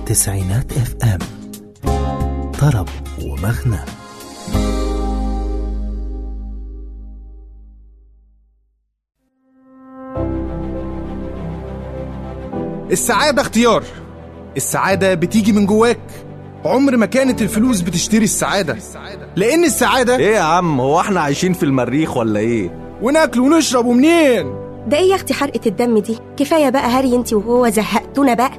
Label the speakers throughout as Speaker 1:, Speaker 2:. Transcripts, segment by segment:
Speaker 1: تسعينات اف ام طرب ومغنى
Speaker 2: السعادة اختيار السعادة بتيجي من جواك عمر ما كانت الفلوس بتشتري السعادة لأن السعادة
Speaker 3: ايه يا عم هو احنا عايشين في المريخ ولا ايه
Speaker 2: وناكل ونشرب ومنين
Speaker 4: ده ايه يا اختي حرقة الدم دي كفاية بقى هري انت وهو زهقتونا بقى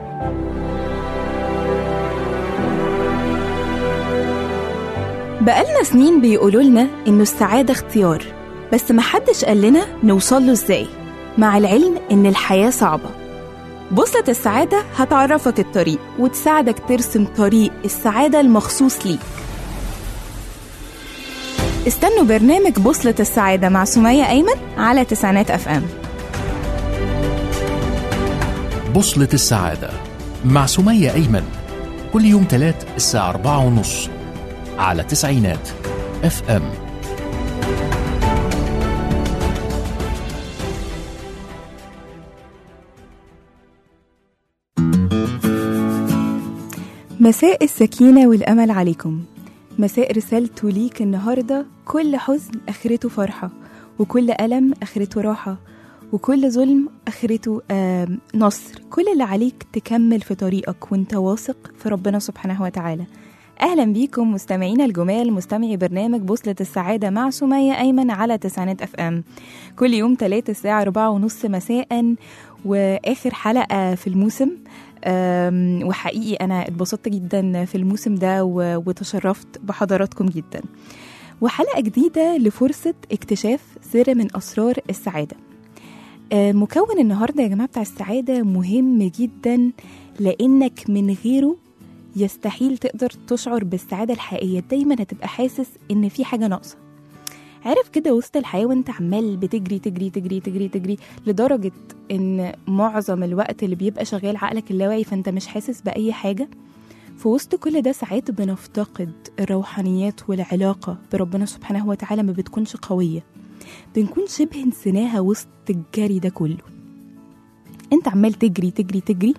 Speaker 5: بقالنا سنين بيقولوا لنا إنه السعادة اختيار بس محدش قال لنا نوصل له إزاي مع العلم إن الحياة صعبة بوصلة السعادة هتعرفك الطريق وتساعدك ترسم طريق السعادة المخصوص ليك استنوا برنامج بوصلة السعادة مع سمية أيمن على تسعينات أف أم
Speaker 6: بوصلة السعادة مع سمية أيمن كل يوم تلات الساعة أربعة ونص على تسعينات اف ام
Speaker 5: مساء السكينة والأمل عليكم مساء رسالته ليك النهاردة كل حزن آخرته فرحة وكل ألم آخرته راحة وكل ظلم آخرته آه نصر كل اللي عليك تكمل في طريقك وانت واثق في ربنا سبحانه وتعالى أهلا بيكم مستمعينا الجمال مستمعي برنامج بوصلة السعادة مع سمية أيمن على تسعينات أف أم كل يوم تلاتة الساعة أربعة ونص مساء وآخر حلقة في الموسم أم، وحقيقي أنا اتبسطت جدا في الموسم ده و- وتشرفت بحضراتكم جدا وحلقة جديدة لفرصة اكتشاف سر من أسرار السعادة آه، مكون النهاردة يا جماعة بتاع السعادة مهم جدا لأنك من غيره يستحيل تقدر تشعر بالسعادة الحقيقية دايما هتبقى حاسس إن في حاجة ناقصة عارف كده وسط الحياة وانت عمال بتجري تجري تجري تجري تجري لدرجة ان معظم الوقت اللي بيبقى شغال عقلك اللاواعي فانت مش حاسس بأي حاجة في وسط كل ده ساعات بنفتقد الروحانيات والعلاقة بربنا سبحانه وتعالى ما بتكونش قوية بنكون شبه نسيناها وسط الجري ده كله انت عمال تجري تجري تجري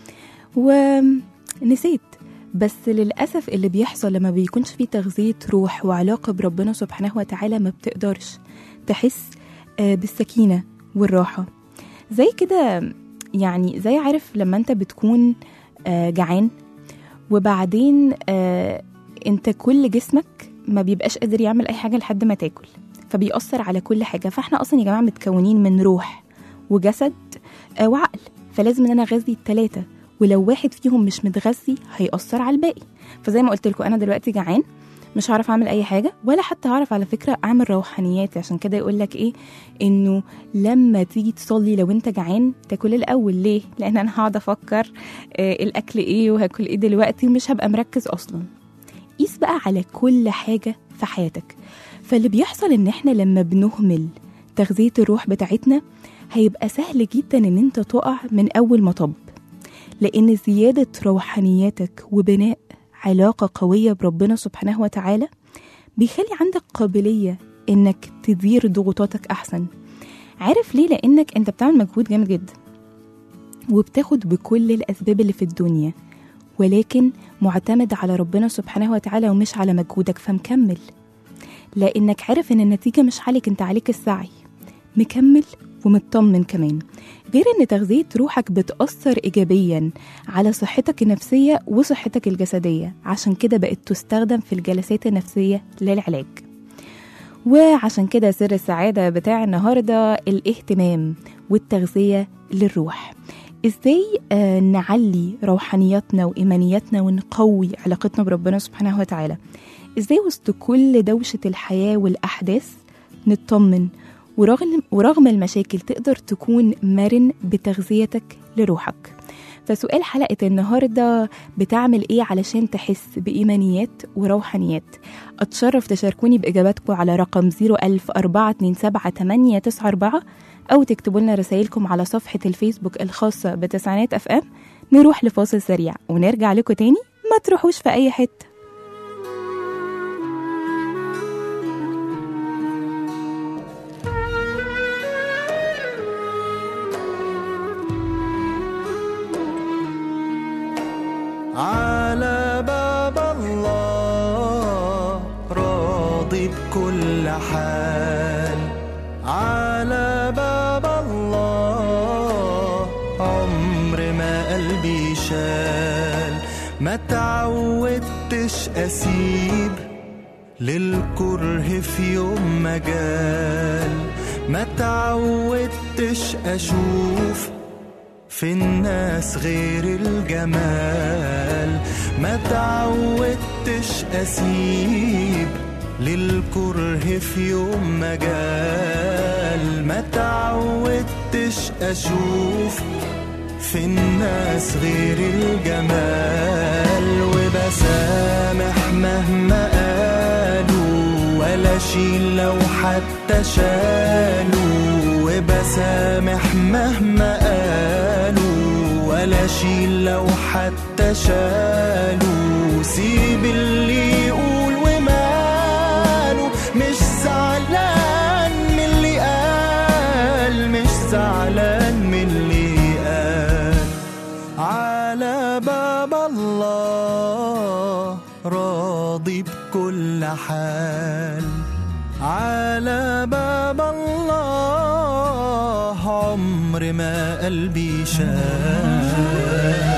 Speaker 5: ونسيت بس للأسف اللي بيحصل لما بيكونش فيه تغذية روح وعلاقة بربنا سبحانه وتعالى ما بتقدرش تحس آه، بالسكينة والراحة زي كده يعني زي عارف لما انت بتكون آه، جعان وبعدين آه، انت كل جسمك ما بيبقاش قادر يعمل اي حاجة لحد ما تاكل فبيأثر على كل حاجة فاحنا اصلا يا جماعة متكونين من روح وجسد آه، وعقل فلازم ان انا اغذي التلاتة ولو واحد فيهم مش متغذي هيأثر على الباقي فزي ما قلت لكم انا دلوقتي جعان مش هعرف اعمل اي حاجه ولا حتى هعرف على فكره اعمل روحانيات عشان كده يقول لك ايه انه لما تيجي تصلي لو انت جعان تاكل الاول ليه لان انا هقعد افكر آه الاكل ايه وهاكل ايه دلوقتي ومش هبقى مركز اصلا قيس بقى على كل حاجه في حياتك فاللي بيحصل ان احنا لما بنهمل تغذيه الروح بتاعتنا هيبقى سهل جدا ان انت تقع من اول مطب لأن زيادة روحانياتك وبناء علاقة قوية بربنا سبحانه وتعالى بيخلي عندك قابلية إنك تدير ضغوطاتك أحسن عارف ليه؟ لأنك أنت بتعمل مجهود جامد جدا وبتاخد بكل الأسباب اللي في الدنيا ولكن معتمد على ربنا سبحانه وتعالى ومش على مجهودك فمكمل لأنك عارف إن النتيجة مش عليك أنت عليك السعي مكمل ومطمن كمان غير ان تغذية روحك بتأثر إيجابيا على صحتك النفسية وصحتك الجسدية عشان كده بقت تستخدم في الجلسات النفسية للعلاج وعشان كده سر السعادة بتاع النهاردة الاهتمام والتغذية للروح ازاي آه نعلي روحانياتنا وإيمانياتنا ونقوي علاقتنا بربنا سبحانه وتعالى ازاي وسط كل دوشة الحياة والأحداث نطمن ورغم, ورغم المشاكل تقدر تكون مرن بتغذيتك لروحك فسؤال حلقة النهاردة بتعمل ايه علشان تحس بإيمانيات وروحانيات أتشرف تشاركوني بإجاباتكم على رقم 010427894 أو تكتبوا لنا رسائلكم على صفحة الفيسبوك الخاصة بتسعينات أف أم نروح لفاصل سريع ونرجع لكم تاني ما تروحوش في أي حتة
Speaker 7: على باب الله راضي بكل حال على باب الله عمر ما قلبي شال ما تعودتش أسيب للكره في يوم مجال ما تعودتش أشوف في الناس غير الجمال ما تعودتش أسيب للكره في يوم مجال ما تعودتش أشوف في الناس غير الجمال وبسامح مهما قالوا ولا شيل لو حتى شالوا وبسامح مهما قالوا ولا شيل لو حتى شالوا سيب اللي يقول وماله مش زعلان من اللي قال مش زعلان من اللي قال على باب الله راضي بكل حال على باب الله عمر ما قلبي شال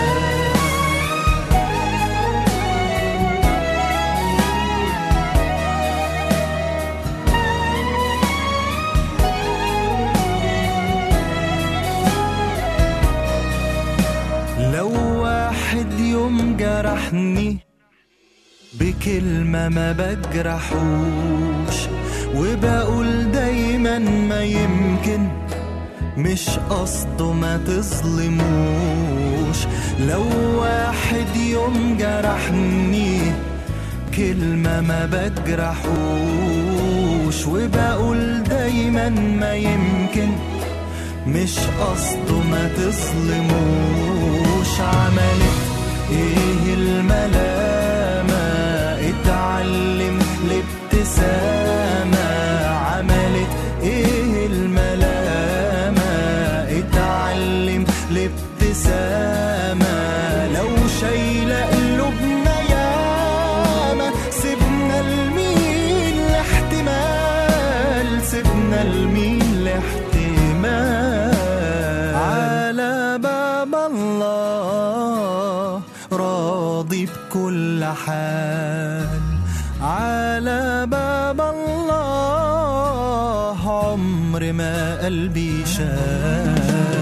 Speaker 7: لو واحد يوم جرحني بكلمة ما بجرحوش وبقول دايما ما يمكن مش قصده ما تظلموش لو واحد يوم جرحني كلمة ما بجرحوش وبقول دايما ما يمكن مش قصده ما تظلموش عملت ايه الملامة اتعلم الابتسامة عملت ايه الملامة اتعلم الابتسامة لو شايلة قلوبنا ياما سيبنا الميل الاحتمال سيبنا الميل الاحتمال على باب الله راضي بكل حال على باب الله عمر ما قلبي شال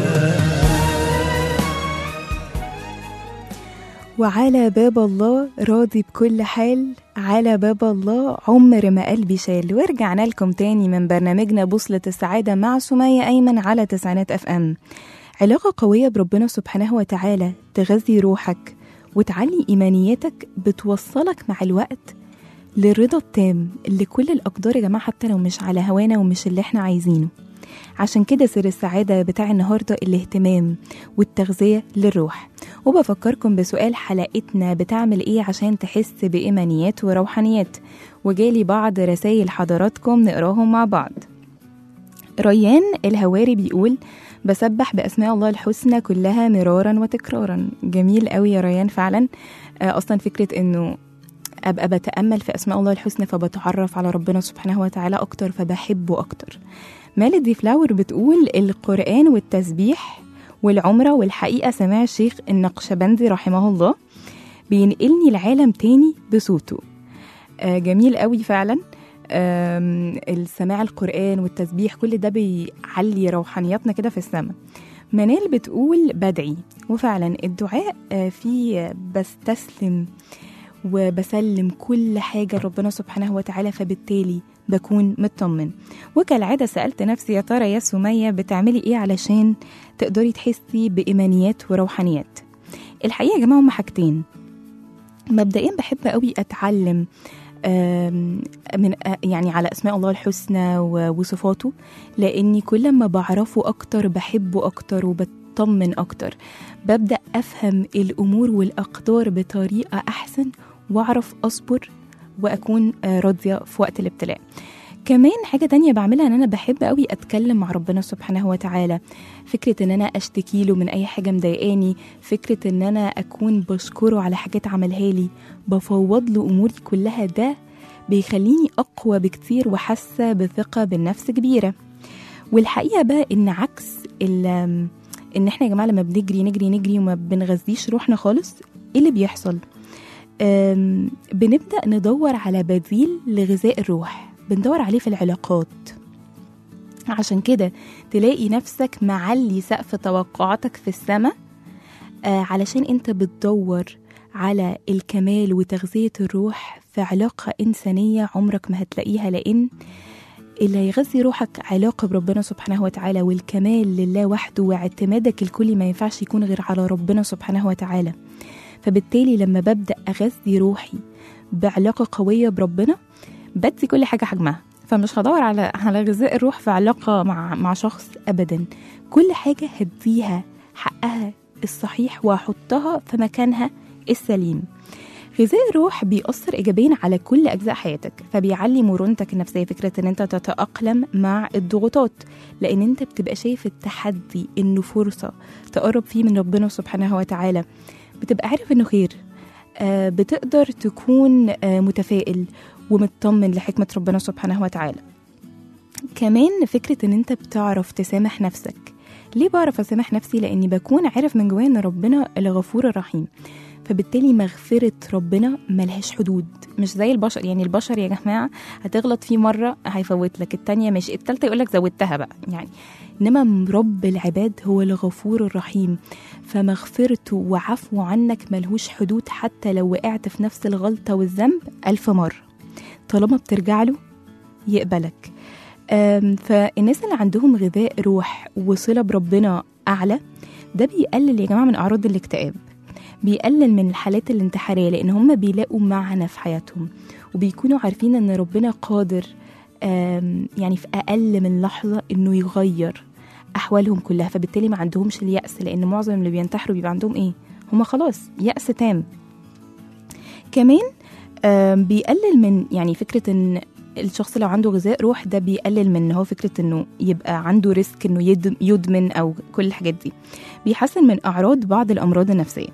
Speaker 5: وعلى باب الله راضي بكل حال على باب الله عمر ما قلبي شال ورجعنا لكم تاني من برنامجنا بوصلة السعادة مع سمية أيمن على تسعينات أف أم علاقة قوية بربنا سبحانه وتعالى تغذي روحك وتعلي إيمانياتك بتوصلك مع الوقت للرضا التام اللي كل الأقدار يا جماعة حتى لو مش على هوانا ومش اللي احنا عايزينه عشان كده سر السعادة بتاع النهاردة الاهتمام والتغذية للروح وبفكركم بسؤال حلقتنا بتعمل ايه عشان تحس بإيمانيات وروحانيات وجالي بعض رسائل حضراتكم نقراهم مع بعض ريان الهواري بيقول بسبح بأسماء الله الحسنى كلها مرارا وتكرارا جميل قوي يا ريان فعلا آه، أصلا فكرة إنه أبقى بتأمل في أسماء الله الحسنى فبتعرف على ربنا سبحانه وتعالى أكتر فبحبه أكتر مالدي فلاور بتقول القرآن والتسبيح والعمرة والحقيقة سماع الشيخ النقشبندي رحمه الله بينقلني لعالم تاني بصوته آه جميل قوي فعلا آم، السماع القرآن والتسبيح كل ده بيعلي روحانياتنا كده في السماء منال بتقول بدعي وفعلا الدعاء آه، فيه بستسلم وبسلم كل حاجة لربنا سبحانه وتعالى فبالتالي بكون مطمن وكالعادة سألت نفسي يا ترى يا سمية بتعملي ايه علشان تقدري تحسي بإيمانيات وروحانيات الحقيقة يا جماعة هما حاجتين مبدئيا بحب قوي أتعلم آم، من آه، يعني على أسماء الله الحسنى و- وصفاته لأني كل ما بعرفه أكتر بحبه أكتر وبطمن أكتر ببدأ أفهم الأمور والأقدار بطريقة أحسن وأعرف أصبر وأكون آه، راضية في وقت الابتلاء كمان حاجة تانية بعملها ان انا بحب قوي اتكلم مع ربنا سبحانه وتعالى فكرة ان انا اشتكي له من اي حاجة مضايقاني فكرة ان انا اكون بشكره على حاجات عملها لي بفوض له اموري كلها ده بيخليني اقوى بكتير وحاسة بثقة بالنفس كبيرة والحقيقة بقى ان عكس ال- ان احنا يا جماعة لما بنجري نجري نجري وما بنغذيش روحنا خالص ايه اللي بيحصل أم، بنبدأ ندور على بديل لغذاء الروح بندور عليه في العلاقات عشان كده تلاقي نفسك معلي سقف توقعاتك في السماء آه علشان انت بتدور على الكمال وتغذية الروح في علاقة إنسانية عمرك ما هتلاقيها لأن اللي هيغذي روحك علاقة بربنا سبحانه وتعالى والكمال لله وحده واعتمادك الكلي ما ينفعش يكون غير على ربنا سبحانه وتعالى فبالتالي لما ببدأ أغذي روحي بعلاقة قوية بربنا بدي كل حاجة حجمها فمش هدور على على غذاء الروح في علاقة مع مع شخص أبدا كل حاجة هديها حقها الصحيح وأحطها في مكانها السليم غذاء الروح بيأثر إيجابيا على كل أجزاء حياتك فبيعلي مرونتك النفسية فكرة إن أنت تتأقلم مع الضغوطات لأن أنت بتبقى شايف التحدي إنه فرصة تقرب فيه من ربنا سبحانه وتعالى بتبقى عارف إنه خير آه، بتقدر تكون آه، متفائل ومطمن لحكمة ربنا سبحانه وتعالى كمان فكرة ان انت بتعرف تسامح نفسك ليه بعرف اسامح نفسي لاني بكون عارف من جوايا ان ربنا الغفور الرحيم فبالتالي مغفرة ربنا ملهاش حدود مش زي البشر يعني البشر يا جماعة هتغلط فيه مرة هيفوت لك التانية ماشي التالتة يقولك زودتها بقى يعني إنما رب العباد هو الغفور الرحيم فمغفرته وعفو عنك ملهوش حدود حتى لو وقعت في نفس الغلطة والذنب ألف مرة طالما بترجع له يقبلك أم، فالناس اللي عندهم غذاء روح وصلة بربنا أعلى ده بيقلل يا جماعة من أعراض الاكتئاب بيقلل من الحالات الانتحارية لأن هم بيلاقوا معنى في حياتهم وبيكونوا عارفين أن ربنا قادر آم، يعني في أقل من لحظة إنه يغير أحوالهم كلها فبالتالي ما عندهمش اليأس لأن معظم اللي بينتحروا بيبقى عندهم إيه؟ هم خلاص يأس تام كمان آم، بيقلل من يعني فكرة إن الشخص لو عنده غذاء روح ده بيقلل من إن هو فكرة إنه يبقى عنده ريسك إنه يد- يدمن أو كل الحاجات دي بيحسن من أعراض بعض الأمراض النفسية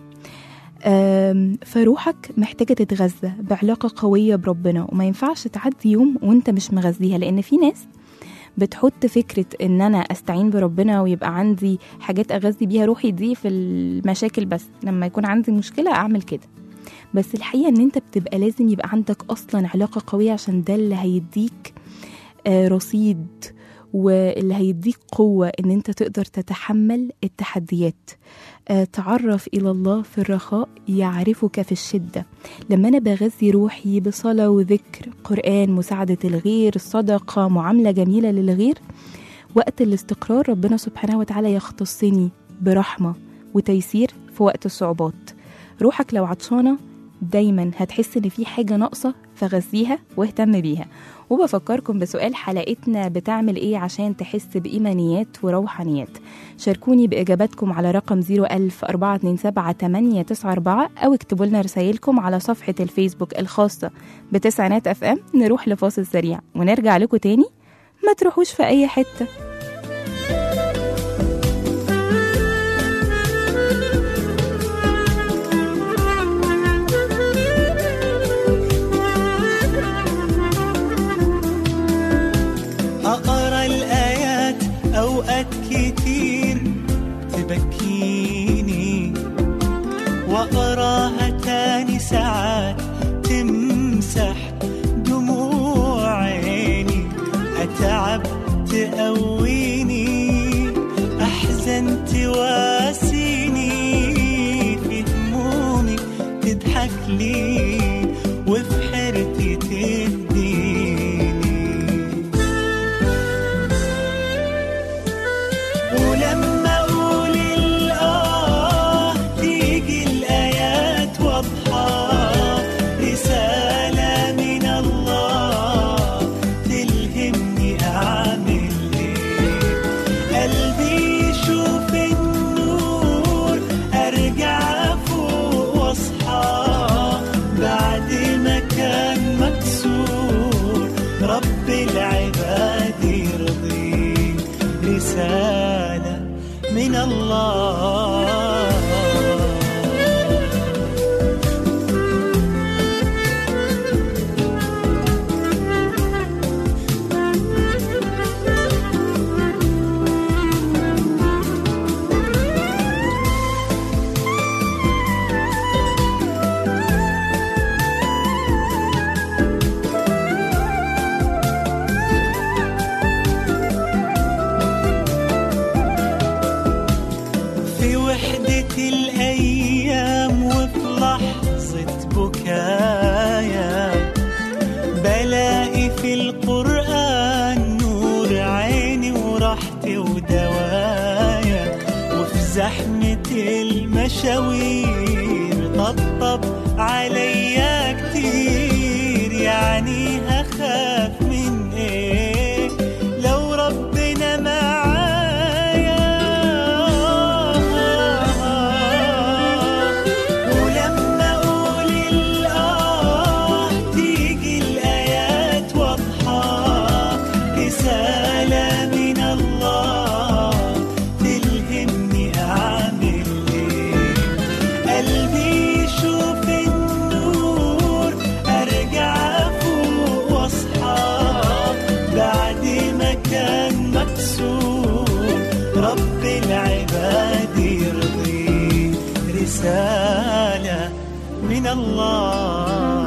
Speaker 5: آم، فروحك محتاجة تتغذى بعلاقة قوية بربنا وما ينفعش تعدي يوم وانت مش مغذيها لأن في ناس بتحط فكرة ان انا استعين بربنا ويبقى عندي حاجات اغذي بيها روحي دي في المشاكل بس لما يكون عندي مشكلة اعمل كده بس الحقيقة ان انت بتبقى لازم يبقى عندك اصلا علاقة قوية عشان ده اللي هيديك آه، رصيد واللي هيديك قوة ان انت تقدر تتحمل التحديات آه، تعرف إلى الله في الرخاء يعرفك في الشدة لما أنا بغذي روحي بصلاة وذكر قرآن مساعدة الغير صدقة معاملة جميلة للغير وقت الاستقرار ربنا سبحانه وتعالى يختصني برحمة وتيسير في وقت الصعوبات روحك لو عطشانة دايما هتحس ان في حاجة ناقصة فغذيها واهتم بيها وبفكركم بسؤال حلقتنا بتعمل ايه عشان تحس بإيمانيات وروحانيات شاركوني بإجاباتكم على رقم 01000 427 أو اكتبوا لنا رسايلكم على صفحة الفيسبوك الخاصة بتسعينات اف ام نروح لفاصل سريع ونرجع لكم تاني ما تروحوش في أي حتة
Speaker 7: أقرأ الآيات أوقات كتير تبكيني وأقراها تاني ساعات تمسح دموع عيني أتعب تقويني أحزن تواسيني في همومي تضحك لي وفي حيرتي تهديني ولما اقول الاه تيجي الايات الله في وحدة الأيام وفي لحظة بكايا بلاقي في القرآن نور عيني وراحتي ودوايا وفي زحمة المشاوير طبطب عليا كتير يعني هخاف من ايه لو ربنا معايا ولما اقول الاه تيجي الايات واضحه رساله من الله تلهمني اعمل ايه قلبي يشوف النور ارجع فوق واصحى بعد ما كان مكسور رب العباد يرضي رسالة من الله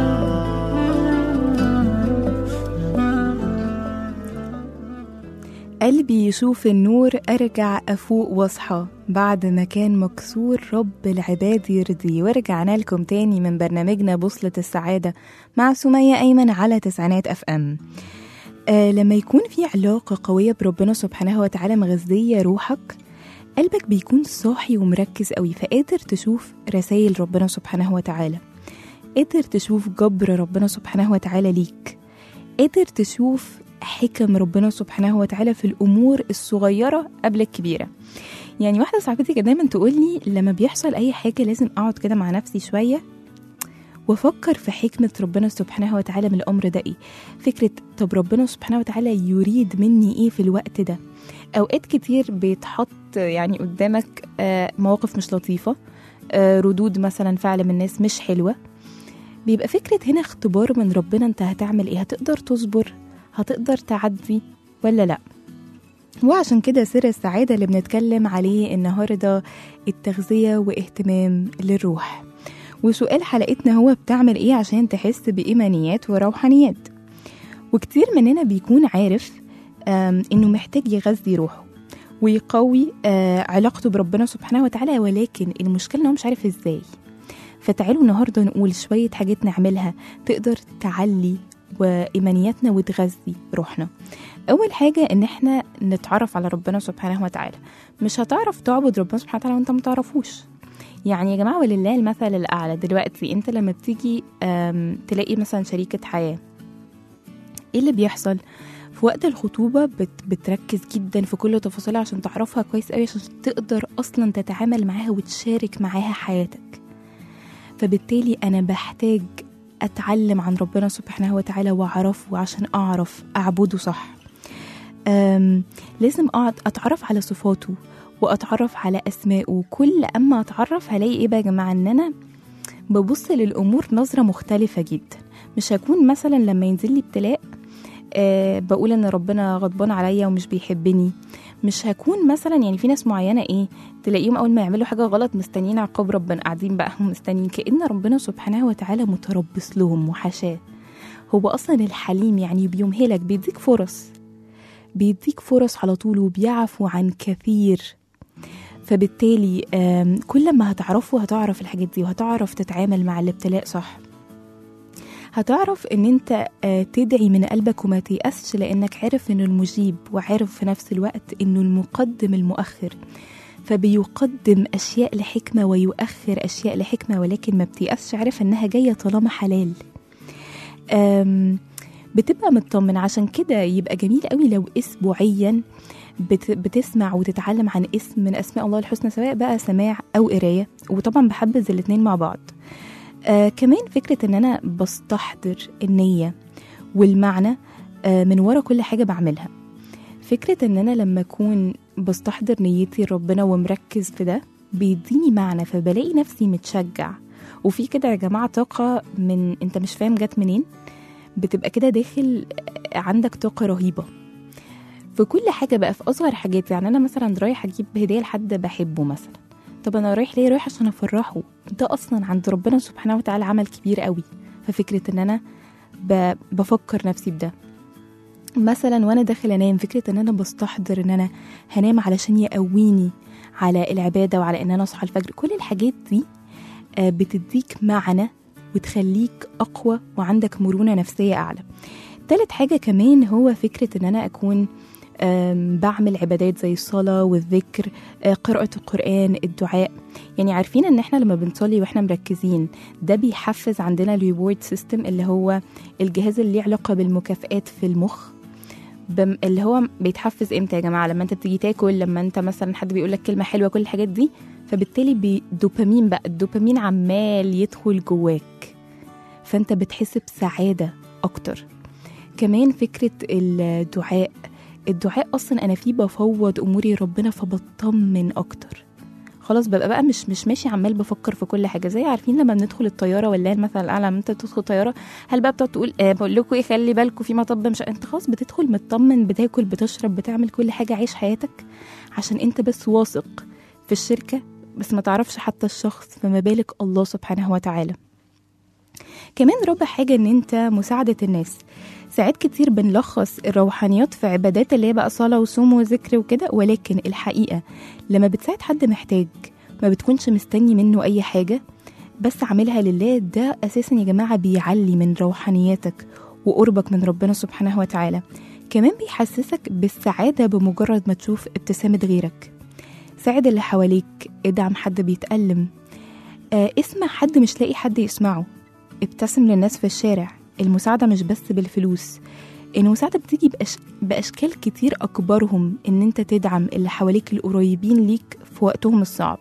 Speaker 5: قلبي يشوف النور أرجع أفوق وأصحى بعد ما كان مكسور رب العباد يرضي ورجعنا لكم تاني من برنامجنا بوصلة السعادة مع سمية أيمن على تسعينات أف أم آه لما يكون في علاقة قوية بربنا سبحانه وتعالى مغذية روحك قلبك بيكون صاحي ومركز قوي فقادر تشوف رسائل ربنا سبحانه وتعالى قادر تشوف جبر ربنا سبحانه وتعالى ليك قادر تشوف حكم ربنا سبحانه وتعالى في الامور الصغيره قبل الكبيره يعني واحده صاحبتي كانت دايما تقول لي لما بيحصل اي حاجه لازم اقعد كده مع نفسي شويه وافكر في حكمه ربنا سبحانه وتعالى من الامر ده ايه فكره طب ربنا سبحانه وتعالى يريد مني ايه في الوقت ده اوقات كتير بيتحط يعني قدامك آه، مواقف مش لطيفه آه، ردود مثلا فعل من الناس مش حلوه بيبقى فكرة هنا اختبار من ربنا انت هتعمل ايه هتقدر تصبر هتقدر تعدي ولا لا وعشان كده سر السعادة اللي بنتكلم عليه النهاردة التغذية واهتمام للروح وسؤال حلقتنا هو بتعمل ايه عشان تحس بإيمانيات وروحانيات وكتير مننا بيكون عارف آم، انه محتاج يغذي روحه ويقوي آه، علاقته بربنا سبحانه وتعالى ولكن المشكلة انه هو مش عارف ازاي فتعالوا النهارده نقول شوية حاجات نعملها تقدر تعلي وإيمانياتنا وتغذي روحنا أول حاجة إن إحنا نتعرف على ربنا سبحانه وتعالى مش هتعرف تعبد ربنا سبحانه وتعالى وأنت متعرفوش يعني يا جماعة ولله المثل الأعلى دلوقتي أنت لما بتيجي آم، تلاقي مثلا شريكة حياة إيه اللي بيحصل؟ في وقت الخطوبة بت بتركز جدا في كل تفاصيلها عشان تعرفها كويس قوي عشان تقدر أصلا تتعامل معاها وتشارك معاها حياتك فبالتالي أنا بحتاج أتعلم عن ربنا سبحانه وتعالى وأعرفه عشان أعرف أعبده صح أم لازم أقعد أتعرف على صفاته وأتعرف على أسمائه كل أما أتعرف هلاقي إيه بقى يا جماعة إن أنا ببص للأمور نظرة مختلفة جدا مش هكون مثلا لما ينزل لي ابتلاء أه بقول ان ربنا غضبان عليا ومش بيحبني مش هكون مثلا يعني في ناس معينه ايه تلاقيهم اول ما يعملوا حاجه غلط مستنيين عقاب ربنا قاعدين بقى هم مستنيين كأن ربنا سبحانه وتعالى متربص لهم وحشاه هو اصلا الحليم يعني بيمهلك بيديك فرص بيديك فرص على طول وبيعفو عن كثير فبالتالي آم، كل ما هتعرفه هتعرف الحاجات دي وهتعرف تتعامل مع الابتلاء صح هتعرف ان انت آه، تدعي من قلبك وما تيأسش لانك عارف انه المجيب وعارف في نفس الوقت انه المقدم المؤخر فبيقدم اشياء لحكمه ويؤخر اشياء لحكمه ولكن ما بتيأسش عارف انها جايه طالما حلال أم بتبقى مطمن عشان كده يبقى جميل قوي لو اسبوعيا بت بتسمع وتتعلم عن اسم من اسماء الله الحسنى سواء بقى سماع او قرايه وطبعا بحبذ الاتنين مع بعض آه كمان فكره ان انا بستحضر النيه والمعنى آه من ورا كل حاجه بعملها فكره ان انا لما اكون بستحضر نيتي لربنا ومركز في ده بيديني معنى فبلاقي نفسي متشجع وفي كده يا جماعة طاقة من انت مش فاهم جت منين بتبقى كده داخل عندك طاقة رهيبة في كل حاجة بقى في أصغر حاجات يعني أنا مثلا رايح أجيب هدية لحد بحبه مثلا طب أنا رايح ليه رايح عشان أفرحه ده أصلا عند ربنا سبحانه وتعالى عمل كبير قوي ففكرة إن أنا ب... بفكر نفسي بده مثلا وانا داخل انام فكره ان انا بستحضر ان انا هنام علشان يقويني على العباده وعلى ان انا اصحى الفجر كل الحاجات دي آه، بتديك معنى وتخليك اقوى وعندك مرونه نفسيه اعلى تالت حاجه كمان هو فكره ان انا اكون آم، بعمل عبادات زي الصلاة والذكر آه، قراءة القرآن الدعاء يعني عارفين ان احنا لما بنصلي واحنا مركزين ده بيحفز عندنا الريورد سيستم اللي هو الجهاز اللي ليه علاقة بالمكافآت في المخ بم اللي هو بيتحفز امتى يا جماعه لما انت بتيجي تاكل لما انت مثلا حد بيقول لك كلمه حلوه كل الحاجات دي فبالتالي بالدوبامين بقى الدوبامين عمال يدخل جواك فانت بتحس بسعاده اكتر كمان فكره الدعاء الدعاء اصلا انا فيه بفوض اموري ربنا فبطمن اكتر خلاص ببقى بقى مش مش ماشي عمال بفكر في كل حاجه زي عارفين لما بندخل الطياره ولا المثل الاعلى لما انت بتدخل طياره هل بقى بتقعد تقول آه بقول لكم ايه خلي بالكم في مطب مش انت خلاص بتدخل مطمن بتاكل بتشرب بتعمل كل حاجه عيش حياتك عشان انت بس واثق في الشركه بس ما تعرفش حتى الشخص فما بالك الله سبحانه وتعالى كمان رابع حاجة إن أنت مساعدة الناس ساعات كتير بنلخص الروحانيات في عبادات اللي هي بقى صلاة وصوم وذكر وكده ولكن الحقيقة لما بتساعد حد محتاج ما بتكونش مستني منه أي حاجة بس عاملها لله ده أساسا يا جماعة بيعلي من روحانياتك وقربك من ربنا سبحانه وتعالى كمان بيحسسك بالسعادة بمجرد ما تشوف ابتسامة غيرك ساعد اللي حواليك ادعم حد بيتألم آه اسمع حد مش لاقي حد يسمعه ابتسم للناس في الشارع المساعدة مش بس بالفلوس المساعدة بتيجي بأش... بأشكال كتير أكبرهم إن أنت تدعم اللي حواليك القريبين ليك في وقتهم الصعب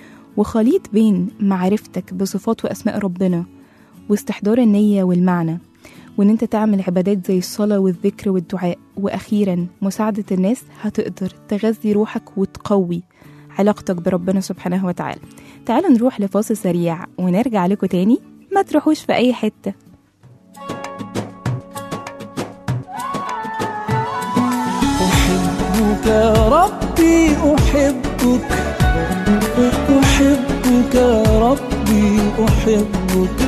Speaker 5: وخليط بين معرفتك بصفات وأسماء ربنا واستحضار النية والمعنى وإن أنت تعمل عبادات زي الصلاة والذكر والدعاء وأخيرا مساعدة الناس هتقدر تغذي روحك وتقوي علاقتك بربنا سبحانه وتعالى تعالوا نروح لفاصل سريع ونرجع لكم تاني ما تروحوش في أي حتة
Speaker 7: أحبك ربي أحبك أحبك ربي أحبك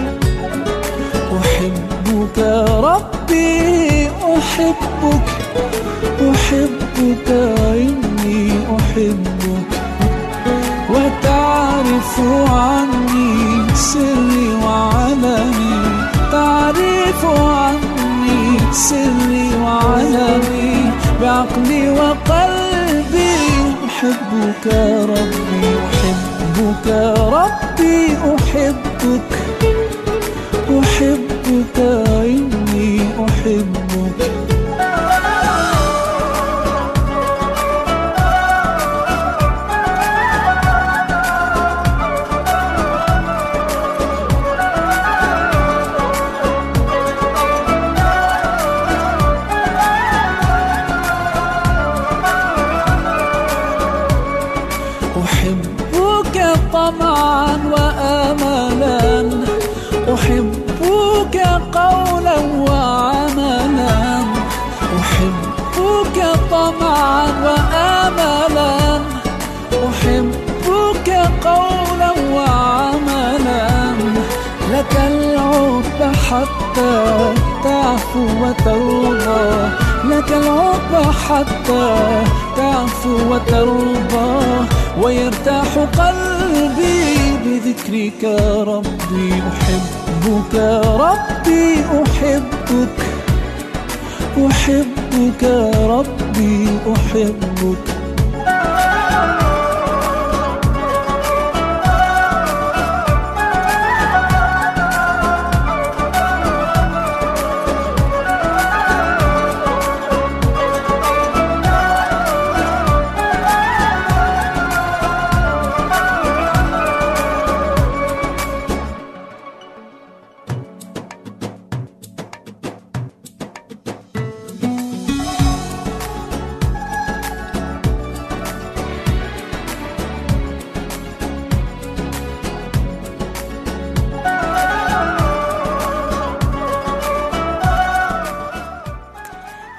Speaker 7: أحبك ربي أحبك أحبك إني أحبك وتعرف عني سري وعلني تعرف عني سري وعلني بعقلي وقلبي أحبك ربي أحبك ربي أحبك أحبك إني أحبك أحبك طمعا وأملا أحبك قولا وعملا أحبك طمعا وأملا أحبك قولا وعملا لك العقب حتى تعفو وترضى لك العقب حتى تعفو وترضى ويرتاح قلبي بذكرك ربي أحبك ربي أحبك أحبك ربي أحبك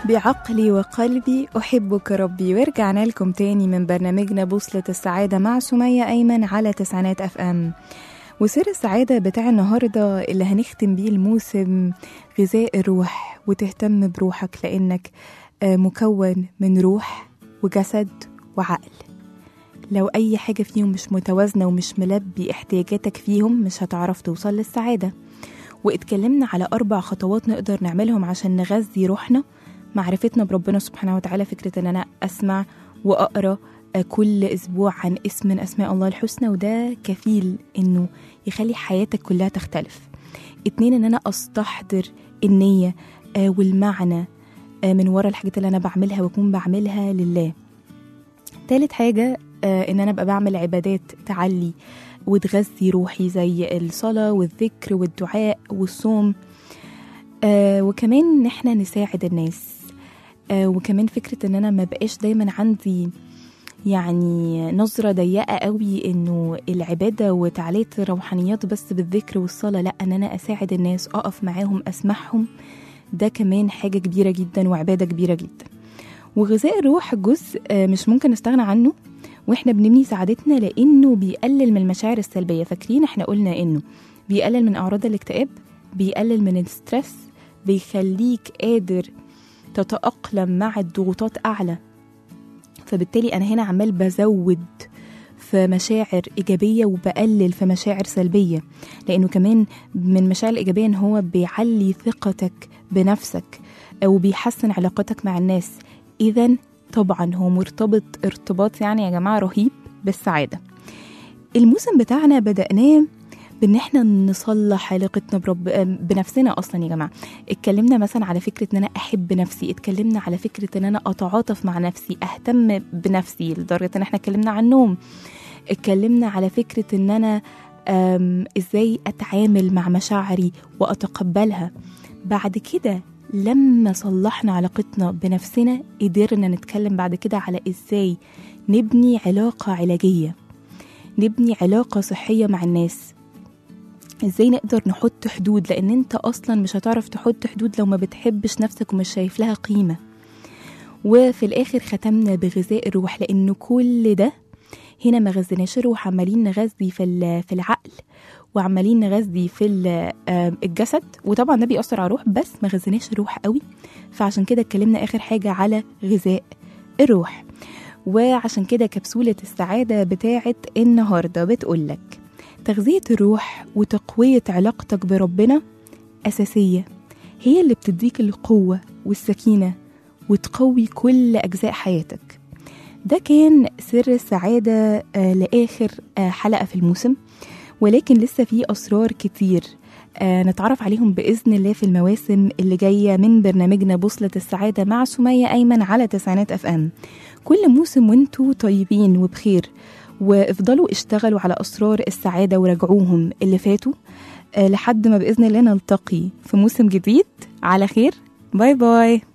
Speaker 5: بعقلي وقلبي أحبك ربي ورجعنا لكم تاني من برنامجنا بوصلة السعادة مع سمية أيمن على تسعينات أف أم وسر السعادة بتاع النهاردة اللي هنختم بيه الموسم غذاء الروح وتهتم بروحك لأنك آه، مكون من روح وجسد وعقل لو أي حاجة فيهم مش متوازنة ومش ملبي احتياجاتك فيهم مش هتعرف توصل للسعادة واتكلمنا على أربع خطوات نقدر نعملهم عشان نغذي روحنا معرفتنا بربنا سبحانه وتعالى فكرة إن أنا أسمع وأقرأ آه، كل أسبوع عن اسم من أسماء الله الحسنى وده كفيل إنه يخلي حياتك كلها تختلف اتنين إن أنا أستحضر النية آه، والمعنى آه، من ورا الحاجات اللي أنا بعملها وأكون بعملها لله تالت حاجة آه، إن أنا أبقى بعمل عبادات تعلي وتغذي روحي زي الصلاة والذكر والدعاء والصوم آه وكمان إن إحنا نساعد الناس آه وكمان فكرة إن أنا ما بقاش دايما عندي يعني نظرة ضيقة قوي إنه العبادة وتعلية الروحانيات بس بالذكر والصلاة لأ إن أنا أساعد الناس أقف معاهم أسمعهم ده كمان حاجة كبيرة جدا وعبادة كبيرة جدا وغذاء الروح جزء آه، مش ممكن نستغنى عنه واحنا بنبني سعادتنا لانه بيقلل من المشاعر السلبيه فاكرين احنا قلنا انه بيقلل من اعراض الاكتئاب بيقلل من الستريس بيخليك قادر تتاقلم مع الضغوطات اعلى فبالتالي انا هنا عمال بزود في مشاعر ايجابيه وبقلل في مشاعر سلبيه لانه كمان من المشاعر الايجابيه ان هو بيعلي ثقتك بنفسك وبيحسن علاقتك مع الناس اذا طبعا هو مرتبط ارتباط يعني يا جماعه رهيب بالسعاده الموسم بتاعنا بدأناه بان احنا نصلح علاقتنا برب بنفسنا اصلا يا جماعه اتكلمنا مثلا على فكره ان انا احب نفسي اتكلمنا على فكره ان انا اتعاطف مع نفسي اهتم بنفسي لدرجه ان احنا اتكلمنا عن النوم اتكلمنا على فكره ان انا أم، ازاي اتعامل مع مشاعري واتقبلها بعد كده لما صلحنا علاقتنا بنفسنا قدرنا نتكلم بعد كده على ازاي نبني علاقه علاجيه نبني علاقه صحيه مع الناس ازاي نقدر نحط حدود لان انت اصلا مش هتعرف تحط حدود لو ما بتحبش نفسك ومش شايف لها قيمه وفي الاخر ختمنا بغذاء الروح لان كل ده هنا ما غذيناش الروح عمالين نغذي في ال- في العقل وعمالين نغذي في ال- آه، الجسد وطبعا ده بيأثر على الروح بس ما غذيناش الروح قوي فعشان كده اتكلمنا اخر حاجه على غذاء الروح وعشان كده كبسولة السعادة بتاعت النهاردة بتقولك تغذية الروح وتقوية علاقتك بربنا أساسية هي اللي بتديك القوة والسكينة وتقوي كل أجزاء حياتك ده كان سر السعادة آه، لآخر آه، حلقة في الموسم ولكن لسه في أسرار كتير آه، نتعرف عليهم بإذن الله في المواسم اللي جاية من برنامجنا بوصلة السعادة مع سمية أيمن على تسعينات أف أم كل موسم وانتوا طيبين وبخير وافضلوا اشتغلوا على أسرار السعادة وراجعوهم اللي فاتوا آه، لحد ما بإذن الله نلتقي في موسم جديد على خير باي باي